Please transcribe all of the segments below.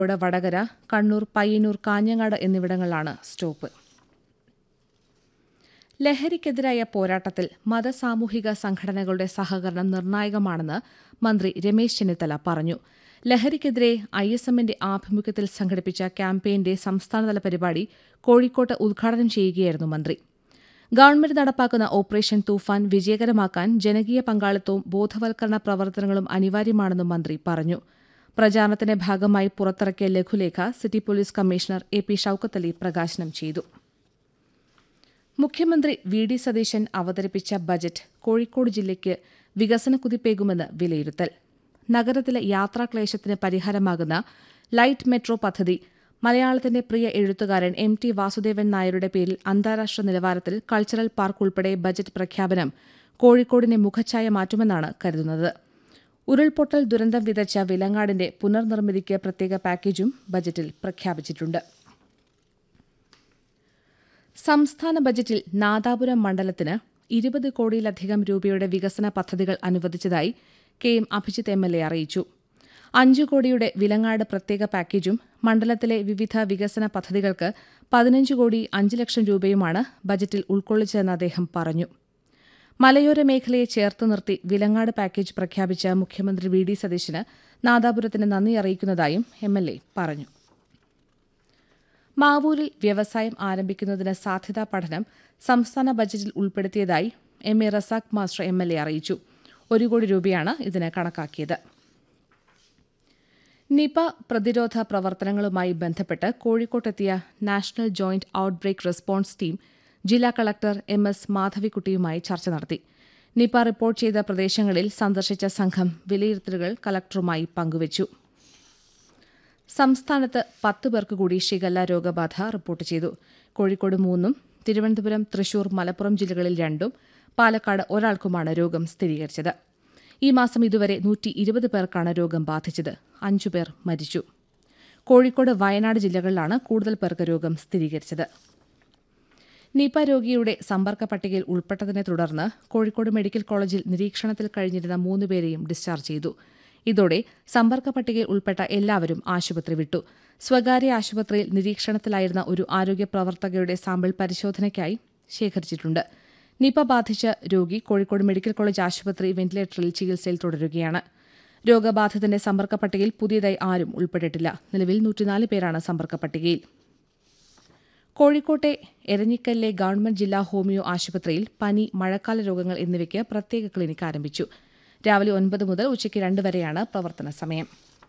കോഴിക്കോട് വടകര കണ്ണൂർ പയ്യന്നൂർ കാഞ്ഞങ്ങാട് എന്നിവിടങ്ങളിലാണ് സ്റ്റോപ്പ് ലഹരിക്കെതിരായ പോരാട്ടത്തിൽ മതസാമൂഹിക സംഘടനകളുടെ സഹകരണം നിർണായകമാണെന്ന് മന്ത്രി രമേശ് ചെന്നിത്തല പറഞ്ഞു ലഹരിക്കെതിരെ ഐ എസ് എമ്മിന്റെ ആഭിമുഖ്യത്തിൽ സംഘടിപ്പിച്ച ക്യാമ്പയിന്റെ സംസ്ഥാനതല പരിപാടി കോഴിക്കോട്ട് ഉദ്ഘാടനം ചെയ്യുകയായിരുന്നു മന്ത്രി ഗവൺമെന്റ് നടപ്പാക്കുന്ന ഓപ്പറേഷൻ തൂഫാൻ വിജയകരമാക്കാൻ ജനകീയ പങ്കാളിത്തവും ബോധവൽക്കരണ പ്രവർത്തനങ്ങളും അനിവാര്യമാണെന്നും മന്ത്രി പറഞ്ഞു പ്രചാരണത്തിന്റെ ഭാഗമായി പുറത്തിറക്കിയ ലഘുലേഖ city police commissioner A P Shoukathali പ്രകാശനം ചെയ്തു മുഖ്യമന്ത്രി വി ഡി സതീശൻ അവതരിപ്പിച്ച ബജറ്റ് കോഴിക്കോട് ജില്ലയ്ക്ക് വികസന കുതിപ്പേകുമെന്ന് വിലയിരുത്തൽ നഗരത്തിലെ യാത്രാക്ലേശത്തിന് പരിഹാരമാകുന്ന ലൈറ്റ് മെട്രോ പദ്ധതി മലയാളത്തിന്റെ പ്രിയ എഴുത്തുകാരൻ എം ടി വാസുദേവൻ നായരുടെ പേരിൽ അന്താരാഷ്ട്ര നിലവാരത്തിൽ കൾച്ചറൽ പാർക്ക് ഉൾപ്പെടെ ബജറ്റ് പ്രഖ്യാപനം കോഴിക്കോടിനെ മുഖച്ഛായ മാറ്റുമെന്നാണ് കരുതുന്നത് ഉരുൾപൊട്ടൽ ദുരന്തം വിതച്ച വിലങ്ങാടിന്റെ പുനർനിർമ്മിതിക്ക് പ്രത്യേക പാക്കേജും ബജറ്റിൽ പ്രഖ്യാപിച്ചിട്ടുണ്ട് സംസ്ഥാന ബജറ്റിൽ നാദാപുരം മണ്ഡലത്തിന് ഇരുപത് കോടിയിലധികം രൂപയുടെ വികസന പദ്ധതികൾ അനുവദിച്ചതായി K M Abhijith M L A അറിയിച്ചു അഞ്ചു കോടിയുടെ വിലങ്ങാട് പ്രത്യേക പാക്കേജും മണ്ഡലത്തിലെ വിവിധ വികസന പദ്ധതികൾക്ക് പതിനഞ്ച് കോടി അഞ്ച് ലക്ഷം രൂപയുമാണ് ബജറ്റിൽ ഉൾക്കൊള്ളിച്ചതെന്ന് അദ്ദേഹം പറഞ്ഞു മലയോര മേഖലയെ ചേർത്ത് നിർത്തി വിലങ്ങാട് പാക്കേജ് പ്രഖ്യാപിച്ച മുഖ്യമന്ത്രി വി ഡി സതീശന് നാദാപുരത്തിന് നന്ദി അറിയിക്കുന്നതായും എം എൽ എ പറഞ്ഞു മാവൂരിൽ വ്യവസായം ആരംഭിക്കുന്നതിന് സാധ്യതാ പഠനം സംസ്ഥാന ബജറ്റിൽ ഉൾപ്പെടുത്തിയതായി M A Razak master M L A അറിയിച്ചു ഒരു കോടി രൂപയാണ് ഇതിന് കണക്കാക്കിയത് നിപ പ്രതിരോധ പ്രവർത്തനങ്ങളുമായി ബന്ധപ്പെട്ട് കോഴിക്കോട്ടെത്തിയ national joint outbreak response team ജില്ലാ കളക്ടർ എം എസ് മാധവിക്കുട്ടിയുമായി ചർച്ച നടത്തി നിപ റിപ്പോർട്ട് ചെയ്ത പ്രദേശങ്ങളിൽ സന്ദർശിച്ച സംഘം വിലയിരുത്തലുകൾ കളക്ടറുമായി പങ്കുവച്ചു സംസ്ഥാനത്ത് പത്ത് പേർക്ക് കൂടി ഷിഗല്ല രോഗബാധ റിപ്പോർട്ട് ചെയ്തു കോഴിക്കോട് മൂന്നും തിരുവനന്തപുരം തൃശൂർ മലപ്പുറം ജില്ലകളിൽ രണ്ടും പാലക്കാട് ഒരാൾക്കുമാണ് രോഗം സ്ഥിരീകരിച്ചത് ഈ മാസം ഇതുവരെ നൂറ്റി ഇരുപത് പേർക്കാണ് രോഗം ബാധിച്ചത് അഞ്ചുപേർ മരിച്ചു കോഴിക്കോട് വയനാട് ജില്ലകളിലാണ് കൂടുതൽ പേർക്ക് രോഗം സ്ഥിരീകരിച്ചത് നിപ രോഗിയുടെ സമ്പർക്ക പട്ടികയിൽ ഉൾപ്പെട്ടതിനെ തുടർന്ന് കോഴിക്കോട് മെഡിക്കൽ കോളേജിൽ നിരീക്ഷണത്തിൽ കഴിഞ്ഞിരുന്ന മൂന്നുപേരെയും ഡിസ്ചാർജ് ചെയ്തു ഇതോടെ സമ്പർക്ക പട്ടികയിൽ ഉൾപ്പെട്ട എല്ലാവരും ആശുപത്രി വിട്ടു സ്വകാര്യ ആശുപത്രിയിൽ നിരീക്ഷണത്തിലായിരുന്ന ഒരു ആരോഗ്യ പ്രവർത്തകയുടെ സാമ്പിൾ പരിശോധനയ്ക്കായി ശേഖരിച്ചിട്ടുണ്ട് നിപ ബാധിച്ച രോഗി കോഴിക്കോട് മെഡിക്കൽ കോളേജ് ആശുപത്രി വെന്റിലേറ്ററിൽ ചികിത്സയിൽ തുടരുകയാണ് രോഗബാധിതന്റെ സമ്പർക്ക പട്ടികയിൽ പുതിയതായി ആരും ഉൾപ്പെട്ടിട്ടില്ല നിലവിൽ നൂറ്റിനാല് പേരാണ് സമ്പർക്ക പട്ടികയിൽ കോഴിക്കോട്ടെ എരഞ്ഞിക്കലിലെ ഗവൺമെന്റ് ജില്ലാ ഹോമിയോ ആശുപത്രിയിൽ പനി മഴക്കാല രോഗങ്ങൾ എന്നിവയ്ക്ക് പ്രത്യേക ക്ലിനിക്ക് ആരംഭിച്ചു രാവിലെ ഒൻപത് മുതൽ ഉച്ചയ്ക്ക് രണ്ട് വരെയാണ് പ്രവർത്തന സമയം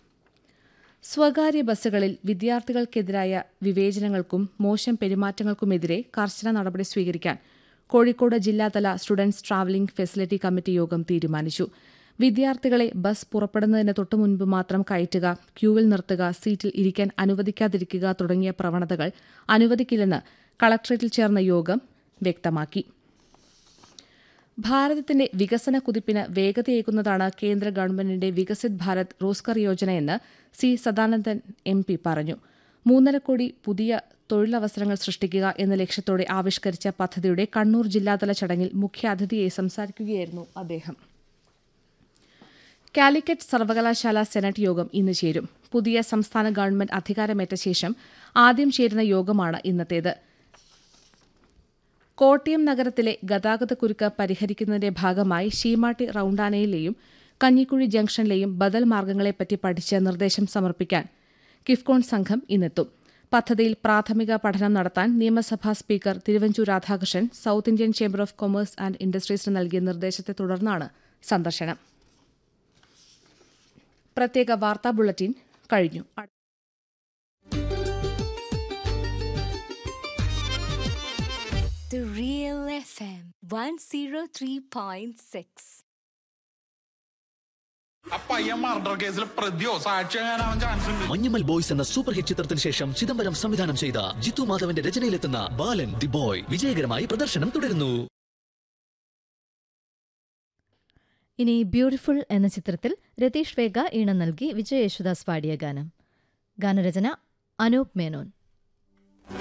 സ്വകാര്യ ബസ്സുകളിൽ വിദ്യാർത്ഥികൾക്കെതിരായ വിവേചനങ്ങൾക്കും മോശം പെരുമാറ്റങ്ങൾക്കുമെതിരെ കർശന നടപടി സ്വീകരിക്കാൻ കോഴിക്കോട് ജില്ലാതല സ്റ്റുഡൻസ് ട്രാവലിംഗ് ഫെസിലിറ്റി കമ്മിറ്റി യോഗം തീരുമാനിച്ചു വിദ്യാർത്ഥികളെ ബസ് പുറപ്പെടുന്നതിന് തൊട്ടുമുൻപ് മാത്രം കയറ്റുക ക്യൂവിൽ നിർത്തുക സീറ്റിൽ ഇരിക്കാൻ അനുവദിക്കാതിരിക്കുക തുടങ്ങിയ പ്രവണതകൾ അനുവദിക്കില്ലെന്ന് കളക്ട്രേറ്റിൽ ചേർന്ന യോഗം വ്യക്തമാക്കി ഭാരതത്തിന്റെ വികസന കുതിപ്പിന് വേഗതയേക്കുന്നതാണ് കേന്ദ്ര ഗവൺമെന്റിന്റെ വികസിത് ഭാരത് റോസ്കർ യോജനയെന്ന് സി സദാനന്ദൻ എം പി പറഞ്ഞു മൂന്നര കോടി പുതിയ തൊഴിലവസരങ്ങൾ സൃഷ്ടിക്കുക എന്ന ലക്ഷ്യത്തോടെ ആവിഷ്കരിച്ച പദ്ധതിയുടെ കണ്ണൂർ ജില്ലാതല ചടങ്ങിൽ മുഖ്യാതിഥിയായി സംസാരിക്കുകയായിരുന്നു അദ്ദേഹം കാലിക്കറ്റ് സർവകലാശാല സെനറ്റ് യോഗം ഇന്ന് ചേരും പുതിയ സംസ്ഥാന ഗവൺമെന്റ് അധികാരമേറ്റ ശേഷം ആദ്യം ചേരുന്ന യോഗമാണ് ഇന്നത്തേത് കോട്ടയം നഗരത്തിലെ ഗതാഗതക്കുരുക്ക് പരിഹരിക്കുന്നതിന്റെ ഭാഗമായി ശീമാട്ടി റൌണ്ടാനയിലെയും കഞ്ഞിക്കുഴി ജംഗ്ഷനിലെയും ബദൽ മാർഗങ്ങളെപ്പറ്റി പഠിച്ച് നിർദ്ദേശം സമർപ്പിക്കാൻ കിഫ്കോൺ സംഘം ഇന്നെത്തും പദ്ധതിയിൽ പ്രാഥമിക പഠനം നടത്താൻ നിയമസഭാ speaker Thiruvanchoor Radhakrishnan south Indian chamber of commerce and ഇൻഡസ്ട്രീസിന് നൽകിയ നിർദ്ദേശത്തെ തുടർന്നാണ് സന്ദർശനം പ്രത്യേക വാർത്താ ബുള്ളറ്റിൻ കഴിഞ്ഞു The Real FM 103.6. ആ പയ്യൻ മർഡർ കേസിൽ പ്രതിയോ സാക്ഷിയാകാനാവാൻ ചാൻസ് ഉണ്ട് മഞ്ഞമ്മൽ ബോയ്സ് എന്ന സൂപ്പർ ഹിറ്റ് ചിത്രത്തിന് ശേഷം ചിദംബരം സംവിധാനം ചെയ്ത ജിത്തു മാധവന്റെ രചനയിലെത്തുന്ന ബാലൻ ദി ബോയ് വിജയകരമായി പ്രദർശനം തുടരുന്നു ഇനി ബ്യൂട്ടിഫുൾ എന്ന ചിത്രത്തിൽ രതീഷ് വേഗ ഈണം നൽകി വിജയ് യേശുദാസ് പാടിയ ഗാനം ഗാനരചന അനൂപ് മേനോൻ